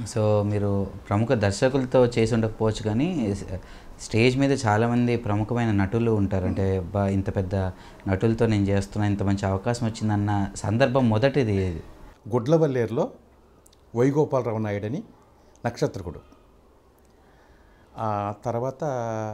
So మీరు ప్రముఖ దర్శకులతో చేసి ఉండకపోవచ్చు కానీ స్టేజ్ మీద చాలామంది ప్రముఖమైన నటులు ఉంటారు అంటే బా ఇంత పెద్ద నటులతో నేను చేస్తున్నా ఇంత మంచి అవకాశం వచ్చిందన్న సందర్భం మొదటిది ఇది. గుడ్లవల్లేరులో వైగోపాలరావు నాయుడని నక్షత్రకుడు ఆ తర్వాత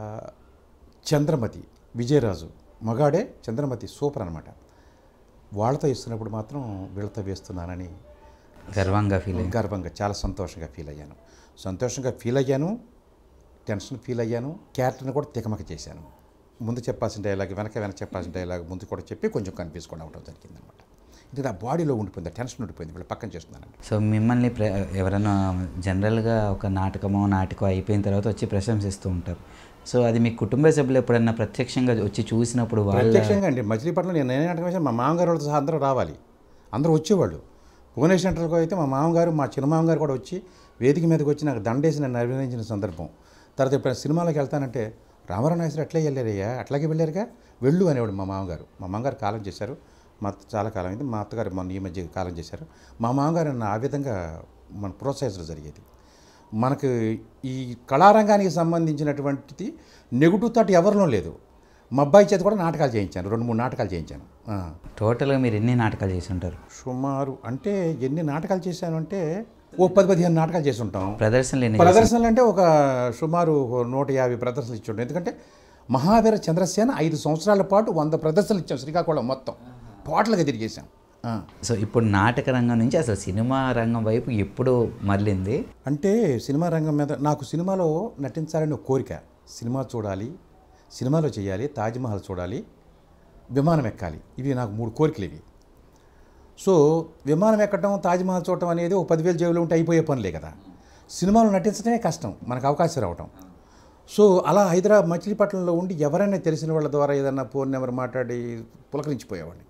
చంద్రమతి విజయరాజు మగాడే చంద్రమతి సూపర్ అనమాట వాళ్ళతో ఇస్తున్నప్పుడు మాత్రం వీళ్ళతో వేస్తున్నానని గర్వంగా ఫీల్ అయ్యింది గర్వంగా చాలా సంతోషంగా ఫీల్ అయ్యాను సంతోషంగా ఫీల్ అయ్యాను టెన్షన్ ఫీల్ అయ్యాను క్యారెక్టర్ని కూడా తికమక చేశాను ముందు చెప్పాల్సిన డైలాగ్ వెనక వెనక చెప్పాల్సిన డైలాగ్ ముందు కూడా చెప్పి కొంచెం కన్ఫ్యూజ్ కూడా అవడం జరిగింది అనమాట ఇది నా బాడీలో ఉండిపోయింది టెన్షన్ ఉండిపోయింది వీళ్ళు పక్కన చేస్తున్నానండి సో మిమ్మల్ని ప్ర ఎవరైనా జనరల్గా ఒక నాటకమో నాటకం అయిపోయిన తర్వాత వచ్చి ప్రశంసిస్తూ ఉంటారు సో అది మీ కుటుంబ సభ్యులు ఎప్పుడన్నా ప్రత్యక్షంగా వచ్చి చూసినప్పుడు వాళ్ళ ప్రత్యక్షంగా అండి మచిలీపట్నంలో నేను నేనే నాటకం వేసాను మా మామగారు వాళ్ళతో సహా అందరూ రావాలి అందరూ వచ్చేవాళ్ళు భువనేశ్వర్ సెంటర్కి అయితే మా మామగారు మా చిన్న మామగారు కూడా వచ్చి వేదిక మీదకి వచ్చి నాకు దండేసి నన్ను అభినందించిన సందర్భం తర్వాత ఎప్పుడైనా సినిమాలకు వెళ్తానంటే రామారావు నాయసరు అట్లే వెళ్ళారయ్యా అట్లాగే వెళ్ళారుగా వెళ్ళు అనేవాడు మా మామగారు మా మామగారు కాలం చేశారు మా అత్త చాలా కాలం అయింది మా అత్తగారు మొన్న ఈ మధ్య కాలం చేశారు మా మామగారు నన్ను ఆ విధంగా మన ప్రోత్సహించడం జరిగేది మనకు ఈ కళారంగానికి సంబంధించినటువంటిది నెగిటివ్ థాట్ ఎవరిలో లేదు మా అబ్బాయి చేత కూడా నాటకాలు చేయించాను రెండు మూడు నాటకాలు చేయించాను ఆ. టోటల్గా మీరు ఎన్ని నాటకాలు చేసి ఉంటారు సుమారు అంటే ఎన్ని నాటకాలు చేశాను అంటే ఓ పది పదిహేను నాటకాలు చేసి ఉంటాం ప్రదర్శనలు ఎన్ని ప్రదర్శనలు అంటే ఒక సుమారు ఒక నూట యాభై ప్రదర్శనలు ఇచ్చి ఉంటాం ఎందుకంటే మహావీర చంద్రసేన ఐదు సంవత్సరాల పాటు వంద ప్రదర్శనలు ఇచ్చాం శ్రీకాకుళం మొత్తం టోటల్గా తిరిగేసాం ఆ. సో ఇప్పుడు నాటక రంగం నుంచి అసలు సినిమా రంగం వైపు ఎప్పుడు మళ్ళింది అంటే సినిమా రంగం మీద నాకు సినిమాలో నటించాలని ఒక కోరిక సినిమా చూడాలి సినిమాలో చేయాలి తాజ్మహల్ చూడాలి విమానం ఎక్కాలి ఇవి నాకు మూడు కోరికలు ఇవి సో విమానం ఎక్కడం తాజ్మహల్ చూడటం అనేది ఒక పదివేలు జేబులో ఉంటే అయిపోయే పనులే కదా సినిమాలో నటించడమే కష్టం మనకు అవకాశం రావటం సో అలా హైదరాబాద్ మచిలీపట్నంలో ఉండి ఎవరైనా తెలిసిన వాళ్ళ ద్వారా ఏదన్నా ఫోన్ నెంబర్ మాట్లాడి పులకరించిపోయేవాడిని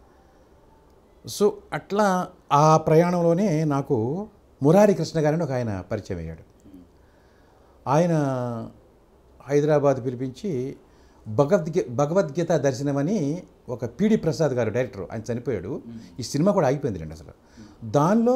సో అట్లా ఆ ప్రయాణంలోనే నాకు మురారి కృష్ణ గారిని ఒక ఆయన పరిచయం అయ్యాడు ఆయన హైదరాబాద్ పిలిపించి భగవద్గీ భగవద్గీత దర్శనమని ఒక పిడి ప్రసాద్ గారు డైరెక్టర్ ఆయన చనిపోయాడు ఈ సినిమా కూడా ఆగిపోయింది రండి అసలు దానిలో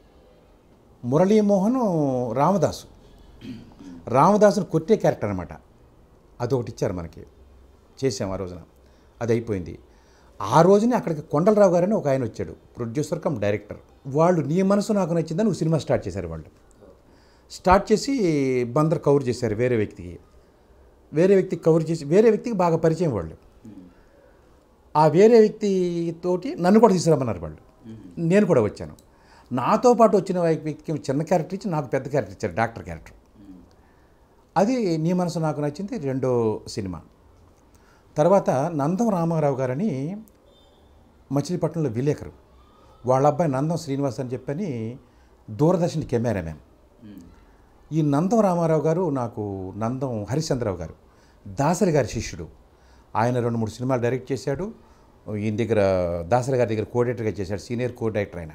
మురళీమోహన్ రామదాసు రామదాసును కొట్టే క్యారెక్టర్ అనమాట అదొకటి ఇచ్చారు మనకి చేసాం ఆ రోజున అది అయిపోయింది ఆ రోజునే అక్కడికి కొండలరావు గారని ఒక ఆయన వచ్చాడు ప్రొడ్యూసర్ కమ్ డైరెక్టర్ వాళ్ళు నీ మనసు నాకు నచ్చిందని నువ్వు సినిమా స్టార్ట్ చేశారు వాళ్ళు స్టార్ట్ చేసి బందర్ కవర్ చేశారు వేరే వ్యక్తికి వేరే వ్యక్తికి కవర్ చేసి వేరే వ్యక్తికి బాగా పరిచయం వాళ్ళు ఆ వేరే వ్యక్తి తోటి నన్ను కూడా తీసుకురమ్మన్నారు వాళ్ళు నేను కూడా వచ్చాను నాతో పాటు వచ్చిన వ్యక్తికి చిన్న క్యారెక్టర్ ఇచ్చి నాకు పెద్ద క్యారెక్టర్ ఇచ్చారు డాక్టర్ క్యారెక్టర్ అది నీ మనసు నాకు నచ్చింది రెండో సినిమా తర్వాత నందం రామారావు గారని మచిలీపట్నంలో విలేకరు వాళ్ళ అబ్బాయి నందం శ్రీనివాస్ అని చెప్పని దూరదర్శన్ కెమెరామెన్ ఈ నందం రామారావు గారు నాకు నందం హరిశ్చంద్రరావు గారు దాసరి గారి శిష్యుడు ఆయన రెండు మూడు సినిమాలు డైరెక్ట్ చేశాడు ఈయన దగ్గర దాసరి గారి దగ్గర కోడైరెక్టర్గా చేశాడు సీనియర్ కో డైరెక్టర్ ఆయన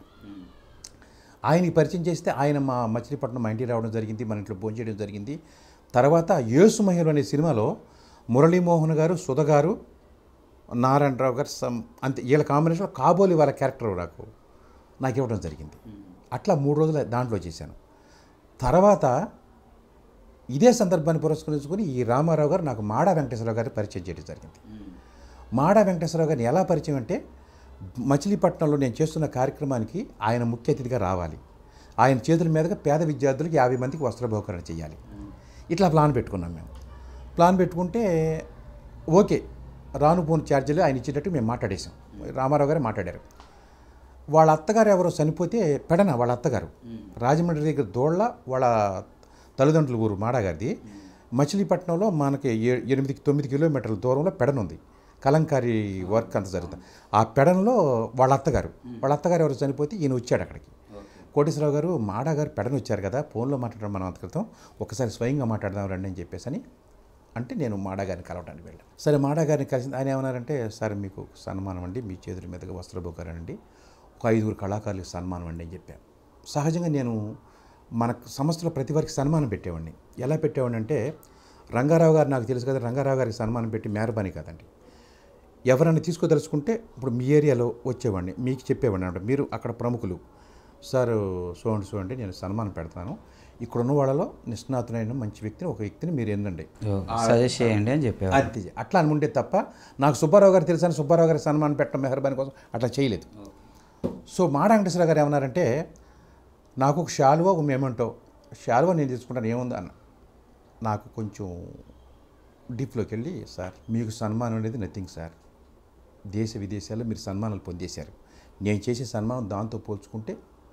ఆయనకి పరిచయం చేస్తే ఆయన మా మచిలీపట్నం మా ఇంటికి రావడం జరిగింది మన ఇంట్లో భోజనం చేయడం జరిగింది తర్వాత యేసు మహిళ అనే సినిమాలో మురళీమోహన్ గారు సుధ గారు నారాయణరావు గారు సమ్ అంతే వీళ్ళ కాంబినేషన్లో కాబోలి వాళ్ళ క్యారెక్టర్ నాకు నాకు ఇవ్వడం జరిగింది అట్లా మూడు రోజులు దాంట్లో చేశాను తర్వాత ఇదే సందర్భాన్ని పురస్కరించుకొని ఈ రామారావు గారు నాకు మాడా వెంకటేశ్వరరావు గారు పరిచయం చేయడం జరిగింది మాడా వెంకటేశ్వరరావు గారిని ఎలా పరిచయం అంటే మచిలీపట్నంలో నేను చేస్తున్న కార్యక్రమానికి ఆయన ముఖ్య అతిథిగా రావాలి ఆయన చేతుల మీదుగా పేద విద్యార్థులకు యాభై మందికి వస్త్రబహుకరణ చేయాలి ఇట్లా ప్లాన్ పెట్టుకున్నాం మేము ప్లాన్ పెట్టుకుంటే ఓకే రాను పోను ఛార్జీలు ఆయన ఇచ్చేటట్టు మేము మాట్లాడేసాం రామారావు గారు మాట్లాడారు వాళ్ళ అత్తగారు ఎవరో చనిపోతే పెడన వాళ్ళ అత్తగారు రాజమండ్రి దగ్గర దోళ్ళ వాళ్ళ తల్లిదండ్రుల ఊరు మాడాగారిది మచిలీపట్నంలో మనకి ఏ- ఎనిమిది తొమ్మిది కిలోమీటర్ల దూరంలో పెడన ఉంది కలంకారీ వర్క్ అంత జరుగుతుంది ఆ పెడనలో వాళ్ళ అత్తగారు వాళ్ళ అత్తగారు ఎవరు చనిపోతే ఈయన వచ్చాడు అక్కడికి కోటేశ్వరరావు గారు మాడా గారు పెడన వచ్చారు కదా ఫోన్లో మాట్లాడడం మనం అంత క్రితం ఒకసారి స్వయంగా మాట్లాడదాం రండి అని చెప్పేసి అని అంటే నేను మాడా గారిని కలవడానికి వెళ్ళాను సరే మాడా గారిని కలిసి ఆయన ఏమన్నారంటే సార్ మీకు సన్మానం అండి మీ చేతుల మీదుగా వస్త్రభూకరణ అండి ఒక ఐదుగురు కళాకారులకు సన్మానం అండి అని చెప్పాను సహజంగా నేను మన సంస్థలో ప్రతి వారికి సన్మానం పెట్టేవాడిని ఎలా పెట్టేవాడిని అంటే రంగారావు గారు నాకు తెలుసు కదా రంగారావు గారికి సన్మానం పెట్టి మేరబాని కాదండి ఎవరైనా తీసుకోదలుచుకుంటే ఇప్పుడు మీ ఏరియాలో వచ్చేవాడిని మీకు చెప్పేవాడిని అనమాట మీరు అక్కడ ప్రముఖులు సార్ సో అండ్ సో అంటే నేను సన్మానం పెడతాను ఇక్కడ ఉన్న వాళ్ళలో నిష్ణాతులైన మంచి వ్యక్తిని ఒక వ్యక్తిని మీరు ఎన్నండి సజెస్ట్ చేయండి అని చెప్పేవారు అంతే అట్లా అనుకుంటే తప్ప నాకు సుబ్బారావు గారు తెలుసని సుబ్బారావు గారి సన్మానం పెట్టడం మెహర్బాని కోసం అట్లా చేయలేదు సో మాడ వెంకటేశ్వర గారు ఏమన్నారంటే నాకు ఒక శాలువా ఒక మేమంటో శాలువా నేను తీసుకుంటాను ఏముంది అన్న నాకు కొంచెం డీప్లోకి వెళ్ళి సార్ మీకు సన్మానం అనేది నథింగ్ సార్ దేశ విదేశాల్లో మీరు సన్మానాలు పొందేశారు నేను చేసే సన్మానం దాంతో పోల్చుకుంటే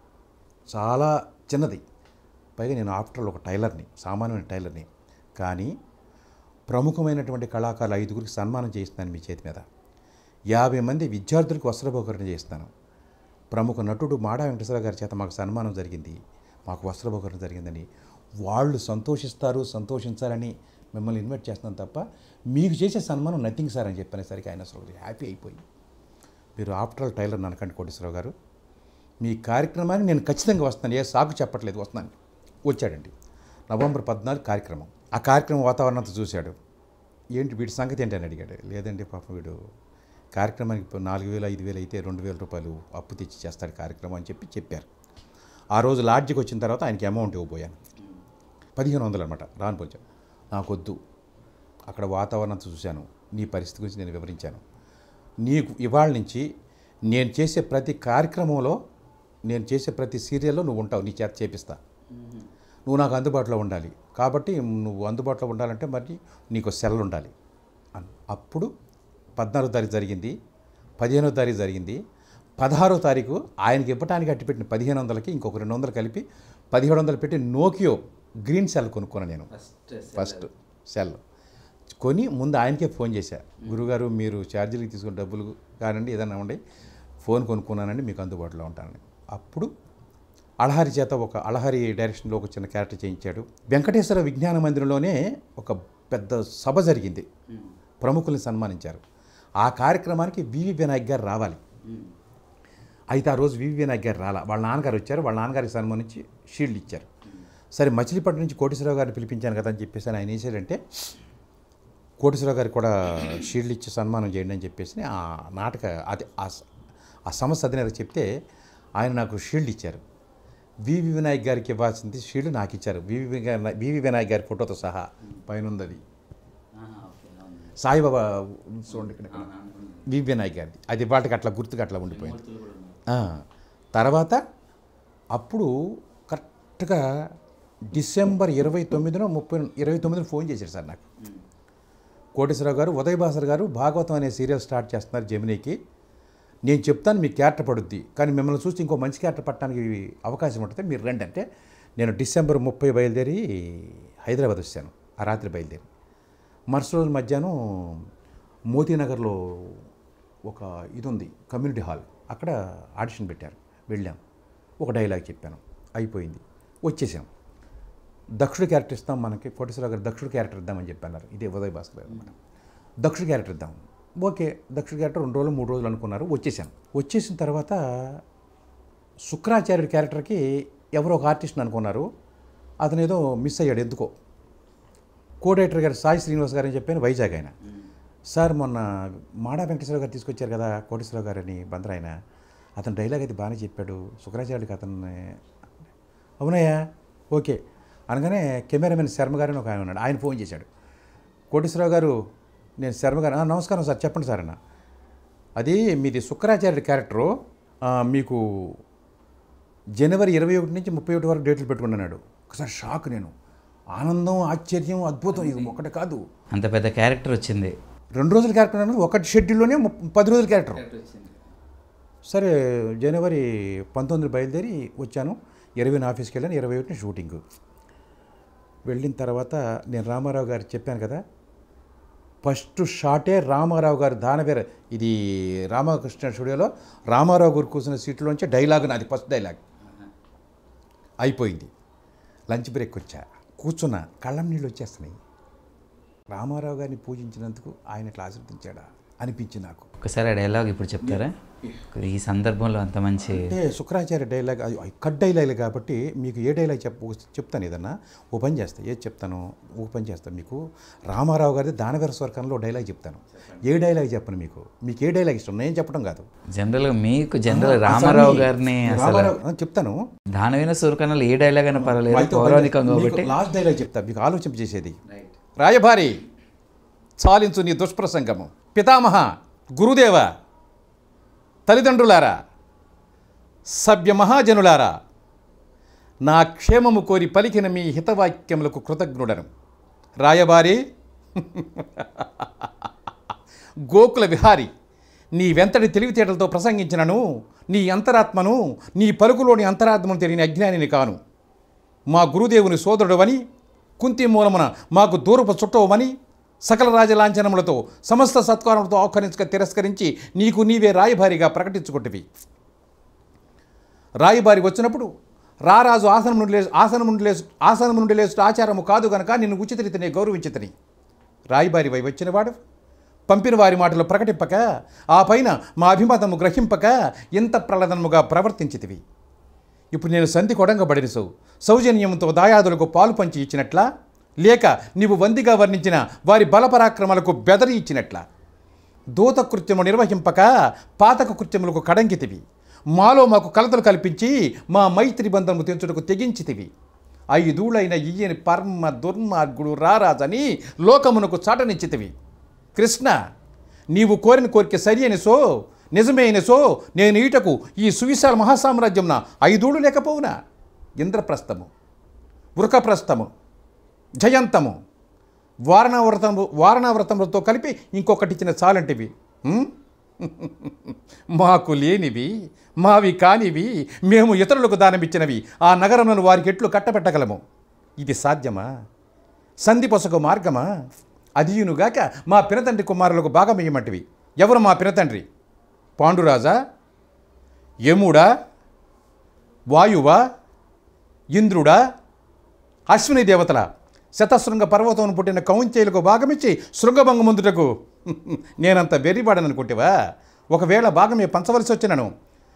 చాలా చిన్నది పైగా నేను ఆఫ్టర్ ఆల్ ఒక టైలర్ని సామాన్యమైన టైలర్ని కానీ ప్రముఖమైనటువంటి కళాకారులు ఐదుగురికి సన్మానం చేస్తున్నాను మీ చేతి మీద యాభై మంది విద్యార్థులకు వస్త్రబహుకరణ చేస్తాను ప్రముఖ నటుడు మాడా వెంకటేశ్వర గారి చేత మాకు సన్మానం జరిగింది మాకు వస్త్రబహుకరణ జరిగిందని వాళ్ళు సంతోషిస్తారు సంతోషించాలని మిమ్మల్ని ఇన్వైట్ చేస్తున్నాను తప్ప మీకు చేసే సన్మానం నథింగ్ సార్ అని చెప్పనేసరికి ఆయన అసలు హ్యాపీ అయిపోయి మీరు ఆఫ్టర్ ఆల్ టైలర్ అనకండి కోటేశ్వరరావు గారు మీ కార్యక్రమానికి నేను ఖచ్చితంగా వస్తాను ఏ సాకు చెప్పట్లేదు వస్తున్నాను వచ్చాడండి నవంబర్ పద్నాలుగు కార్యక్రమం ఆ కార్యక్రమం వాతావరణం అంతా చూశాడు ఏంటి వీడి సంగతి ఏంటి అని అడిగాడు లేదండి పాపం వీడు కార్యక్రమానికి ఇప్పుడు నాలుగు వేలు ఐదు వేలు అయితే రెండు వేల రూపాయలు అప్పు తెచ్చి చేస్తాడు కార్యక్రమం అని చెప్పి చెప్పారు ఆ రోజు లాడ్జికి వచ్చిన తర్వాత ఆయనకి అమౌంట్ ఇవ్వబోయాను పదిహేను వందలు అనమాట రాను పోచాను నాకు వద్దు అక్కడ వాతావరణం చూశాను నీ పరిస్థితి గురించి నేను వివరించాను నీకు ఇవాళ నుంచి నేను చేసే ప్రతి కార్యక్రమంలో నేను చేసే ప్రతి సీరియల్లో నువ్వు ఉంటావు నీ చేత చేపిస్తా నువ్వు నాకు అందుబాటులో ఉండాలి కాబట్టి నువ్వు అందుబాటులో ఉండాలంటే మరి నీకు సెల్ ఉండాలి అన్- అప్పుడు పద్నాలుగో తారీఖు జరిగింది పదిహేనో తారీఖు జరిగింది పదహారో తారీఖు ఆయనకి ఇవ్వటానికి అట్టిపెట్టిన పదిహేను వందలకి ఇంకొక రెండు వందలు కలిపి పదిహేడు వందలు పెట్టి నోకియో గ్రీన్ సెల్ కొనుక్కున్నాను నేను ఫస్ట్ సెల్ కొని ముందు ఆయనకే ఫోన్ చేశా గురుగారు మీరు ఛార్జీలకి తీసుకున్న డబ్బులు కానండి ఏదైనా ఉండి ఫోన్ కొనుక్కున్నానండి మీకు అందుబాటులో ఉంటానని అప్పుడు అళహరి చేత ఒక అళహరి డైరెక్షన్లో ఒక చిన్న క్యారెక్టర్ చేయించాడు వెంకటేశ్వర విజ్ఞాన మందిరంలోనే ఒక పెద్ద సభ జరిగింది ప్రముఖుల్ని సన్మానించారు ఆ కార్యక్రమానికి వివి వినాయక్ గారు రావాలి అయితే ఆ రోజు వివి వినాయక్ గారు రాలా వాళ్ళ నాన్నగారు వచ్చారు వాళ్ళ నాన్నగారికి సన్మానించి షీల్డ్ ఇచ్చారు సరే మచిలీపట్నం నుంచి కోటేశ్వరరావు గారిని పిలిపించాను కదా అని చెప్పేసి ఆయన ఏం చేశాడంటే కోటేశ్వరరావు గారికి కూడా షీల్డ్ ఇచ్చి సన్మానం చేయండి అని చెప్పేసి ఆ నాటక అది ఆ స- ఆ సంస్థ అధినేత చెప్తే ఆయన నాకు షీల్డ్ ఇచ్చారు వివి వినాయక్ గారికి ఇవ్వాల్సింది షీల్డ్ నాకు ఇచ్చారు వివి వినా- వివి వినాయక్ గారి ఫోటోతో సహా పైన ఉంది అది సాయిబాబా చూడండి ఇక్కడ ఇక్కడ. వివి వినాయక్ గారిది అది వాటికి అట్లా గుర్తుగా అట్లా ఉండిపోయింది ఆ, తర్వాత అప్పుడు కరెక్ట్గా డిసెంబర్ ఇరవై తొమ్మిదిన ముప్పై ఇరవై తొమ్మిదిన ఫోన్ చేశారు సార్ నాకు కోటేశ్వరరావు గారు ఉదయ్ భాస్కర్ గారు భాగవతం అనే సీరియల్ స్టార్ట్ చేస్తున్నారు జమినీకి నేను చెప్తాను మీకు క్యారెక్టర్ పడుద్ది కానీ మిమ్మల్ని చూసి ఇంకో మంచి క్యారెక్టర్ పట్టడానికి అవకాశం ఉంటుంది మీరు రండి అంటే నేను డిసెంబర్ ముప్పై బయలుదేరి హైదరాబాద్ వచ్చాను ఆ రాత్రి బయలుదేరి మరుసటి రోజు మధ్యాహ్నం మోతీనగర్లో ఒక ఇది ఉంది కమ్యూనిటీ హాల్ అక్కడ ఆడిషన్ పెట్టారు వెళ్ళాం ఒక డైలాగ్ చెప్పాను అయిపోయింది వచ్చేసాం దక్షుడు క్యారెక్టర్ ఇస్తాం మనకి కోటేశ్వరరావు గారు దక్షుడు క్యారెక్టర్ ఇద్దామని చెప్పన్నారు ఇదే ఉదయ్ భాస్కర్ గారు అనమాట దక్షుడు క్యారెక్టర్ ఇద్దాం ఓకే దక్షుడు క్యారెక్టర్ రెండు రోజులు మూడు రోజులు అనుకున్నారు వచ్చేసాను వచ్చేసిన తర్వాత శుక్రాచార్యుడి క్యారెక్టర్కి ఎవరో ఒక ఆర్టిస్ట్ అనుకున్నారు అతను ఏదో మిస్ అయ్యాడు ఎందుకో కోడైటర్ గారు సాయి శ్రీనివాస్ గారు అని చెప్పాను వైజాగ్ ఆయన సార్ మొన్న మాడా వెంకటేశ్వర గారు తీసుకొచ్చారు కదా కోటేశ్వరరావు గారని బందర్ ఆయన అతను డైలాగ్ అయితే బాగానే చెప్పాడు శుక్రాచార్యుడికి అతన్ని అవునయ్యా ఓకే అనగానే కెమెరామెన్ శర్మ గారు అని ఒక ఆయన ఉన్నాడు ఆయన ఫోన్ చేశాడు కోటేశ్వరరావు గారు నేను శర్మ గారు "ఆ, నమస్కారం సార్ చెప్పండి సార్ అన్న అది మీది శుక్రాచార్యుడి క్యారెక్టరు ఆ, మీకు జనవరి ఇరవై ఒకటి నుంచి ముప్పై ఒకటి వరకు డేట్లు పెట్టుకున్నాడు ఒకసారి షాక్ నేను ఆనందం ఆశ్చర్యం అద్భుతం ఇది ఒకటి కాదు అంత పెద్ద క్యారెక్టర్ వచ్చింది రెండు రోజుల క్యారెక్టర్ అన్నది ఒకటి షెడ్యూల్లోనే ముప్- పది రోజుల క్యారెక్టర్ సరే జనవరి పంతొమ్మిది బయలుదేరి వచ్చాను ఇరవై ఆఫీస్కి వెళ్ళాను ఇరవై ఒకటిని షూటింగ్ వెళ్ళిన తర్వాత నేను రామారావు గారికి చెప్పాను కదా ఫస్ట్ షాటే రామారావు గారు దానవేర ఇది రామకృష్ణ స్టూడియోలో రామారావు గారు కూర్చున్న సీట్లోంచి డైలాగ్ నాది ఫస్ట్ డైలాగ్ అయిపోయింది లంచ్ బ్రేక్ వచ్చా కూర్చున్నా కళ్ళం నీళ్ళు వచ్చేస్తున్నాయి రామారావు గారిని పూజించినందుకు ఆయన ఇట్లా ఆశీర్వదించాడా అనిపించింది నాకు ఒకసారి ఆ డైలాగ్ ఇప్పుడు చెప్తారా ఈ సందర్భంలో అంత మంచి అంటే శుక్రాచార్య డైలాగ్ అది కట్ డైలాగ్ కాబట్టి మీకు ఏ డైలాగ్ చెప్ చెప్తాను ఏదన్నా ఓ పని చేస్తా ఏది చెప్తాను ఓ పని చేస్తాను మీకు రామారావు గారిది దానవీర స్వర్గంలో డైలాగ్ చెప్తాను ఏ డైలాగ్ చెప్పను మీకు మీకు ఏ డైలాగ్ ఇష్టం నేను చెప్పడం కాదు జనరల్గా మీకు జనరల్ రామారావు గారిని అసలు రామారావు ఆ, చెప్తాను దానవీన సూర్యకన్నాలు ఏ డైలాగ్ అయినా పర్వాలేదు పౌరాణికంగా ఒకటి లాస్ట్ డైలాగ్ చెప్తా మీకు ఆలోచన చేసేది రాయభారి చాలించు నీ దుష్ప్రసంగము పితామహ గురుదేవ తల్లిదండ్రులారా సభ్య మహాజనులారా నా క్షేమము కోరి పలికిన మీ హితవాక్యములకు కృతజ్ఞుడను రాయబారి గోకుల విహారి నీ వెంతటి తెలివితేటలతో ప్రసంగించినను నీ అంతరాత్మను నీ పలుకులోని అంతరాత్మను తెలియని అజ్ఞానిని కాను మా గురుదేవుని సోదరుడవని కుంతి మూలమున మాకు దూరపు చుట్టవమని సకల రాజలాంఛనములతో సమస్త సత్కారములతో ఆహ్వానించక తిరస్కరించి నీకు నీవే రాయభారిగా ప్రకటించుకుంటువి రాయబారి వచ్చినప్పుడు రారాజు ఆసనం నుండి లేచు ఆసనం నుండి లేచు ఆసనం నుండి లేచు ఆచారము కాదు గనక నిన్ను ఉచిత రీతినే గౌరవించితని రాయబారి వై వచ్చినవాడు పంపిన వారి మాటలు ప్రకటింపక ఆ పైన మా అభిమతము గ్రహింపక ఎంత ప్రలదనముగా ప్రవర్తించితివి ఇప్పుడు నేను సంధి కొడంగబడిన సౌ సౌజన్యంతో దాయాదులకు పాలు పంచి ఇచ్చినట్లా లేక నీవు వందిగా వర్ణించిన వారి బలపరాక్రమాలకు బెదరి ఇచ్చినట్లా దూత కృత్యము నిర్వహింపక పాతక కృత్యములకు కడంగితివి మాలో మాకు కలతలు కల్పించి మా మైత్రి బంధము తెంచుటకు తెగించితివి ఐదూళ్ళైన ఇయ్యని పర్మ దుర్మార్గుడు రారాజని లోకమునకు చాటనిచ్చితివి కృష్ణ నీవు కోరిన కోరిక సరి అని సో నిజమే అని సో నేను ఈటకు ఈ సువిశాల మహాసామ్రాజ్యంన ఐదూళ్ళు లేకపోవునా ఇంద్రప్రస్థము వృకప్రస్థము జయంతము వారణావ్రతము వారణావ్రతములతో కలిపి ఇంకొకటి ఇచ్చిన చాలంటివి హ్మ్? మాకు లేనివి మావి కానివి మేము ఇతరులకు దానమిచ్చినవి ఆ నగరములను వారికి ఎట్లు కట్టబెట్టగలము ఇది సాధ్యమా సంధి పొసగు మార్గమా అదియునుగాక మా పినతండ్రి కుమారులకు భాగమేయమంటివి ఎవరు మా పినతండ్రి పాండురాజా యముడా వాయువా ఇంద్రుడా అశ్విని దేవతల శతశృంగ పర్వతం పుట్టిన కౌంచేయులకు భాగమిచ్చి శృంగభంగముందుటకు నేనంత వెర్రివాడననుకుంటేవా ఒకవేళ భాగమే పంచవలసి వచ్చినను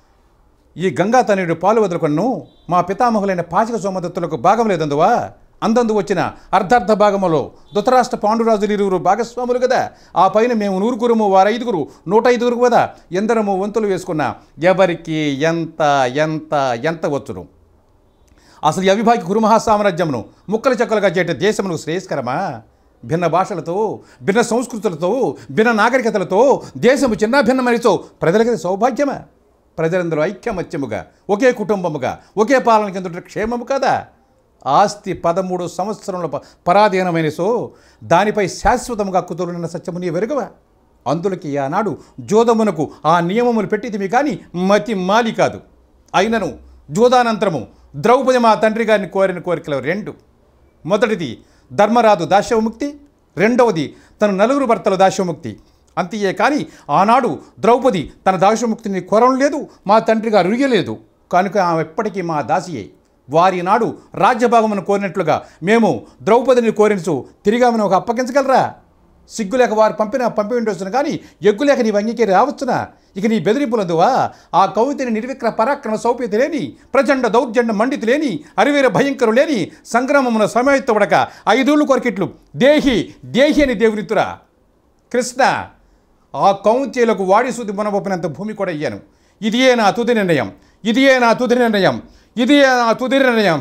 ఈ గంగా తనయుడు పాలు వదులుకొన్ను మా పితామహులైన పాచిక సోమదత్తులకు భాగం లేదందువా అందందు వచ్చిన అర్ధార్థ భాగములో ధృతరాష్ట్ర పాండురాజులు ఇరువురు భాగస్వాములు కదా ఆ పైన మేము నూరుగురుము వారు ఐదుగురు నూట ఐదుగురు కదా ఎందరము వంతులు వేసుకున్న ఎవరికి ఎంత ఎంత ఎంత వచ్చును అసలు ఈ అవిభాగ్య కురుమహా సామ్రాజ్యమును ముక్కలు చెక్కలుగా చేయట దేశమునకు శ్రేయస్కరమా భిన్న భాషలతో భిన్న సంస్కృతులతో భిన్న నాగరికతలతో దేశము చిన్న భిన్నమనితో ప్రజలకి సౌభాగ్యమా ప్రజలందరూ ఐక్యమత్యముగా ఒకే కుటుంబముగా ఒకే పాలన కింద క్షేమము కదా ఆస్తి పదమూడు సంవత్సరముల ప- పరాధీనమైన సో దానిపై శాశ్వతముగా కుతులున్న సత్యము నీ వెరుగవా అందులకి ఆనాడు జోదమునకు ఆ నియమములు పెట్టిదిమి కానీ మతి మాలి కాదు అయినను జోదానంతరము ద్రౌపది మా తండ్రి గారిని కోరిన కోరికలు రెండు మొదటిది ధర్మరాజు దాస్యవిముక్తి రెండవది తన నలుగురు భర్తల దాస్యవిముక్తి అంతయే కానీ ఆనాడు ద్రౌపది తన దాస్యముక్తిని కోరం లేదు మా తండ్రి గారు రుయ్యలేదు కనుక ఆమె ఎప్పటికీ మా దాసియే వారి నాడు రాజ్యభాగమును కోరినట్లుగా మేము ద్రౌపదిని కోరించు తిరిగి ఆమెను ఒక అప్పగించగలరా సిగ్గులేక వారు పంపిన పంపి ఉండొచ్చును కానీ ఎగ్గులేక నీ వంగికి రావచ్చునా ఇక నీ బెదిరింపులందువా ఆ కవితని నిర్విక్ర పరాక్రమ సౌప్యత లేని ప్రచండ దౌర్జండ మండితి లేని అరివీర భయంకరు లేని సంగ్రామమున సమయత్తబడక ఐదూళ్ళు కొరకిట్లు దేహి దేహి అని దేవునితురా కృష్ణ ఆ కౌంచేలకు వాడి శుద్ధి మునబొప్పినంత భూమి కూడా ఇయ్యాను ఇదియే నా తుది నిర్ణయం ఇదియే నా తుది నిర్ణయం ఇదియే నా తుది నిర్ణయం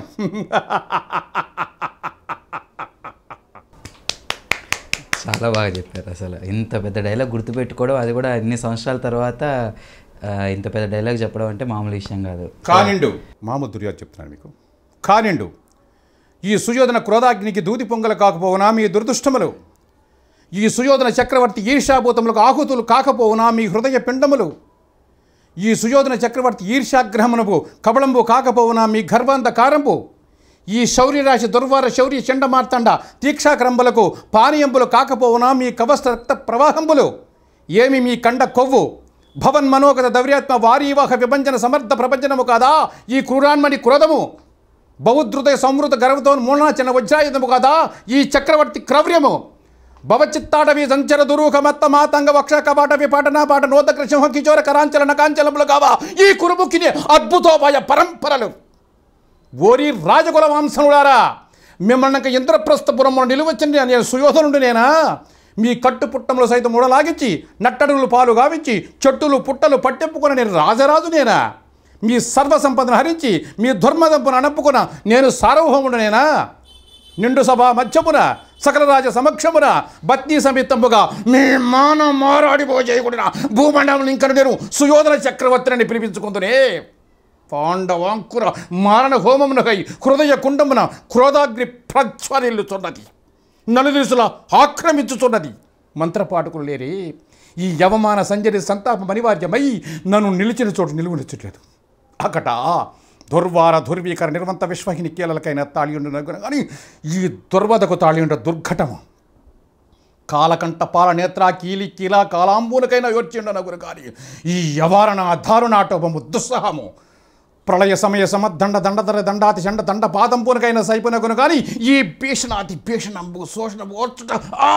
చాలా బాగా చెప్పారు అసలు ఇంత పెద్ద డైలాగ్ గుర్తుపెట్టుకోవడం అది కూడా అన్ని సంవత్సరాల తర్వాత ఆ, ఇంత పెద్ద డైలాగ్ చెప్పడం అంటే మామూలు విషయం కాదు కానిండు మామ దుర్యాలు చెప్తున్నాను మీకు కానిండు ఈ సుయోధన క్రోధాగ్నికి దూది పొంగల కాకపోవునా మీ దురదృష్టములు ఈ సుయోధన చక్రవర్తి ఈర్షాభూతములకు ఆహుతులు కాకపోవునా మీ హృదయ పిండములు ఈ సుయోధన చక్రవర్తి ఈర్షాగ్రహమునకు కబళంబు కాకపోవునా మీ గర్వాంధ కారంబు ఈ శౌర్యరాశి దుర్వార శౌర్య చండమార్తండ తీక్షాక్రంబులకు పానీయంబులు కాకపోవునా మీ కవస్త రక్త ప్రవాహంబులు ఏమి మీ కండ కొవ్వు భవన్ మనోగత దౌర్యాత్మ వారీవాహ విభంజన సమర్థ ప్రపంచనము కాదా ఈ క్రూరాన్మణి క్రోధము బౌద్ధృదయ సంవృత గర్వతో మూలనాచన వజ్రాయుధము కాదా ఈ చక్రవర్తి క్రౌర్యము భవచిత్తాటవి సంచర దురూహ మత్త మాతంగ వక్ష కవాట విపాటన పాట నోదక సింహ కిచోర కరాంచల నకాంచలములు కావా ఈ కురుముఖిని అద్భుతోపాయ పరంపరలు ఓరి రాజకుల వంశనులారా మిమ్మల్ని ఇంద్రప్రస్థపురంలో నిలువచ్చిన నేను సుయోధనుడు నేనా మీ కట్టు పుట్టములు సైతం ఉడలాగించి నట్టడుగులు పాలు గావించి చెట్టులు పుట్టలు పట్టెప్పుకున్న నేను రాజరాజు నేనా మీ సర్వ సంపదను హరించి మీ దుర్మదంపును అనప్పుకున్న నేను సార్వభౌముడు నేనా నిండు సభ మధ్యమున సకల రాజ సమక్షమున బత్నీ సమేతముగా మీ మాన మారాడిపోజేయకుండా భూమండలం ఇంకా నేను సుయోధన చక్రవర్తిని పిలిపించుకుందునే పాండవాంకుర మారణ హోమమునకై హృదయ కుండమున క్రోధాగ్ని ప్రజ్వరిల్లుచున్నది నలుదిశల ఆక్రమించుచున్నది మంత్రపాఠకులు లేరే ఈ యవమాన సంజరి సంతాపం అనివార్యమై నన్ను నిలిచిన చోటు నిలువనిచ్చట్లేదు అకట దుర్వార దుర్వీకర నిర్వంత విశ్వహిని కీలలకైన తాళియుండు కానీ ఈ దుర్వదకు తాళియుండ దుర్ఘటము కాలకంట పాల నేత్ర కీలి కీల కాలాంబూలకైన యోర్చిండ నగురు కానీ ఈ యవారణ దారుణాటోపము దుస్సహము ప్రళయ సమయ సమద్దండ దండధర దండాతి చండ దండ పాదంపునకైన సైపునకును కానీ ఈ భీషణాతి భీషణంబు శోషణము ఓర్చుట ఆ!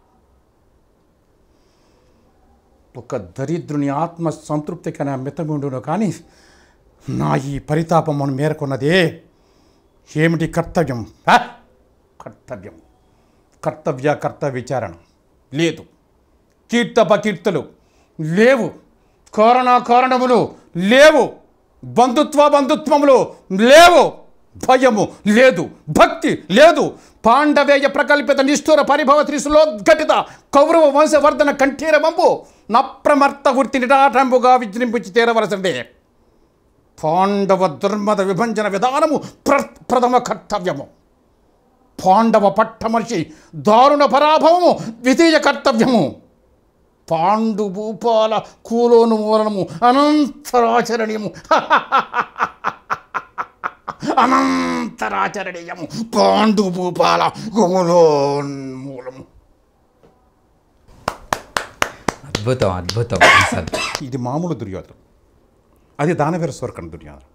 ఒక దరిద్రుని ఆత్మ సంతృప్తికైనా మితముండును కానీ నా ఈ పరితాపమును మేరకున్నదే ఏమిటి కర్తవ్యం ఆ? కర్తవ్యం కర్తవ్య కర్త విచారణ లేదు కీర్తపకీర్తులు లేవు కారణ కారణములు లేవు బంధుత్వ బంధుత్వములు లేవు భయము లేదు భక్తి లేదు పాండవేయ ప్రకల్పిత నిష్ఠుర పరిభవ త్రిశులోద్ఘటిత కౌరవ వంశవర్ధన కంఠీరమంబు నప్రమర్త వృత్తి నిటాటంబుగా విజృంభించి తీరవలసిందే పాండవ దుర్మద విభజన విధానము ప్ర ప్రథమ కర్తవ్యము పాండవ పట్టమర్షి దారుణ పరాభవము ద్వితీయ కర్తవ్యము పాండు భూపాల కూలోను మూలనము అనంతరాచరణీయము అనంతరాచరణీయము పాండు భూపాల కూలోన్మూలము అద్భుతం అద్భుతం అసలు ఇది మామూలు దుర్యోధనం అది దానవీర స్వర్కం దుర్యోధనం